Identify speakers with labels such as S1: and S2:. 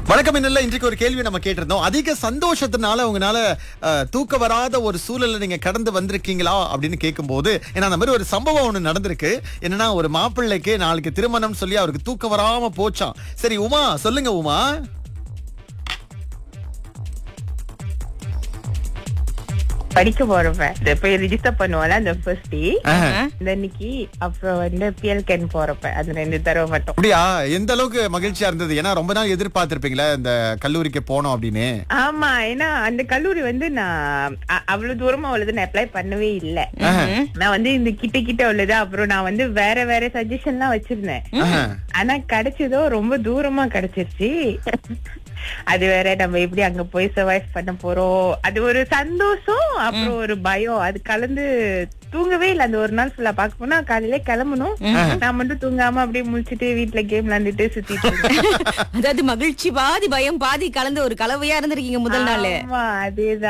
S1: வணக்கம் என்னல்ல இன்றைக்கு ஒரு கேள்வி நம்ம கேட்டிருந்தோம் அதிக சந்தோஷத்தினால உங்களால அஹ், தூக்க வராத ஒரு சூழல்ல நீங்க கடந்து வந்திருக்கீங்களா அப்படின்னு கேட்கும்போது ஏன்னா அந்த மாதிரி ஒரு சம்பவம் ஒண்ணு நடந்திருக்கு என்னன்னா ஒரு மாப்பிள்ளைக்கு நாளைக்கு திருமணம் சொல்லி அவருக்கு தூக்கம் வராம போச்சாம் சரி உமா சொல்லுங்க உமா
S2: படிக்க போறப்ப இந்த போய் ரிஜிஸ்டர் பண்ணுவோம்ல அந்த ஃபர்ஸ்ட் டே
S1: ஆஹ்.
S2: இந்த அன்னைக்கு அப்புறம் வந்து பிஎல் கேன் போறப்ப அது ரெண்டு தடவை மட்டும்
S1: அப்படியா எந்த அளவுக்கு மகிழ்ச்சியா இருந்தது ஏன்னா ரொம்ப நாள் எதிர்பார்த்திருப்பீங்களே இந்த கல்லூரிக்கு போனோம் அப்படின்னு
S2: ஆமா ஏன்னா அந்த கல்லூரி வந்து நான் அ- அவ்வளவு தூரமா உள்ளது நான் அப்ளை பண்ணவே இல்ல நான் வந்து இந்த கிட்ட கிட்ட உள்ளது அப்புறம் நான் வந்து வேற வேற சஜஷன் எல்லாம் வச்சிருந்தேன்
S1: ஆஹ்.
S2: ஆனா கிடைச்சதோ ரொம்ப தூரமா கிடைச்சிருச்சு அது வேற நம்ம எப்படி அங்க போய் சர்வைவ் பண்ண போறோம் அது ஒரு சந்தோஷம் அப்புறம் ஒரு பயம் அது கலந்து தூங்கவே இல்ல அந்த ஒரு நாள் ஃபுல்லா பாக்க போனா காலையில கிளம்பணும் நான் மட்டும் தூங்காம அப்படியே முழிச்சிட்டு வீட்டுல கேம் விளையாண்டுட்டு சுத்திட்டு இருந்தேன்.
S3: அதாவது மகிழ்ச்சி பாதி பயம் பாதி கலந்து ஒரு கலவையா இருந்திருக்கீங்க முதல் நாள்
S2: ஆமா அதேதான்